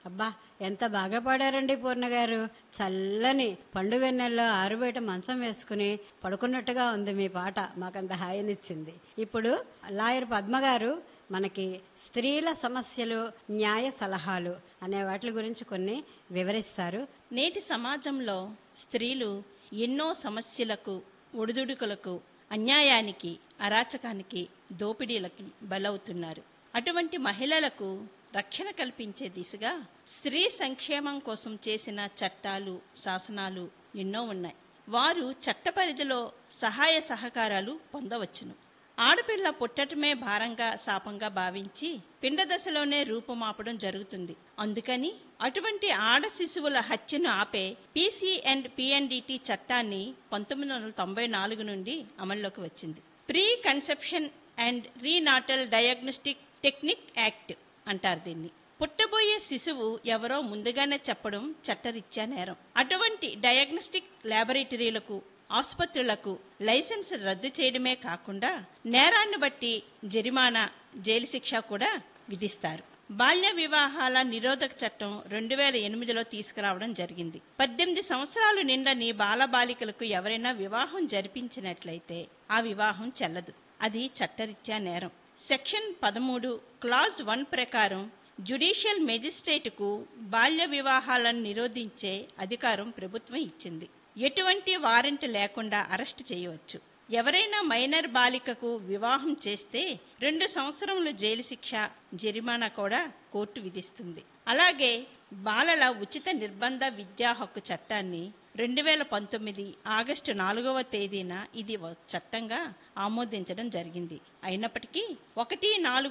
అబ్బా ఎంత బాగా పాడారండి పూర్ణ గారు చల్లని పండు వెన్నెల్లో ఆరుబయట మంచం వేసుకుని పడుకున్నట్టుగా ఉంది మీ పాట మాకంత హాయినిచ్చింది ఇప్పుడు లాయర్ పద్మ గారు మనకి స్త్రీల సమస్యలు న్యాయ సలహాలు అనే వాటి గురించి కొన్ని వివరిస్తారు నేటి సమాజంలో స్త్రీలు ఎన్నో సమస్యలకు ఒడిదుడుకులకు అన్యాయానికి అరాచకానికి దోపిడీలకి బలవుతున్నారు అటువంటి మహిళలకు రక్షణ కల్పించే దిశగా స్త్రీ సంక్షేమం కోసం చేసిన చట్టాలు శాసనాలు ఎన్నో ఉన్నాయి వారు చట్ట పరిధిలో సహాయ సహకారాలు పొందవచ్చును ఆడపిల్ల పుట్టటమే భారంగా శాపంగా భావించి పిండ దశలోనే రూపుమాపడం జరుగుతుంది అందుకని అటువంటి ఆడ శిశువుల హత్యను ఆపే పీసీ అండ్ పిఎన్డిటి చట్టాన్ని పంతొమ్మిది వందల తొంభై నాలుగు నుండి అమల్లోకి వచ్చింది pre conception and prenatal diagnostic technique act అంటారు దీన్ని పుట్టబోయే శిశువు ఎవరో ముందుగానే చెప్పడం చట్టరీత్యా నేరం అటువంటి డయాగ్నోస్టిక్ ల్యాబొరేటరీలకు ఆసుపత్రులకు లైసెన్స్ రద్దు చేయడమే కాకుండా నేరాన్ని బట్టి జరిమానా జైలు శిక్ష కూడా విధిస్తారు బాల్య వివాహాల నిరోధక చట్టం రెండు వేల ఎనిమిదిలో తీసుకురావడం జరిగింది పద్దెనిమిది సంవత్సరాలు నిండని బాలబాలికలకు ఎవరైనా వివాహం జరిపించినట్లయితే ఆ వివాహం చెల్లదు అది చట్టరీత్యా నేరం సెక్షన్ పదమూడు క్లాజ్ వన్ ప్రకారం జ్యుడిషియల్ మెజిస్ట్రేటుకు బాల్య వివాహాలను నిరోధించే అధికారం ప్రభుత్వం ఇచ్చింది ఎటువంటి వారెంట్ లేకుండా అరెస్ట్ చేయవచ్చు ఎవరైనా మైనర్ బాలికకు వివాహం చేస్తే రెండు సంవత్సరముల జైలు శిక్ష జరిమానా కూడా కోర్టు విధిస్తుంది అలాగే బాలల ఉచిత నిర్బంధ విద్యా హక్కు చట్టాన్ని రెండు వేల పంతొమ్మిది ఆగస్టు నాలుగవ తేదీన ఇది ఒక చట్టంగా ఆమోదించడం జరిగింది అయినప్పటికీ ఒకటి నాలుగు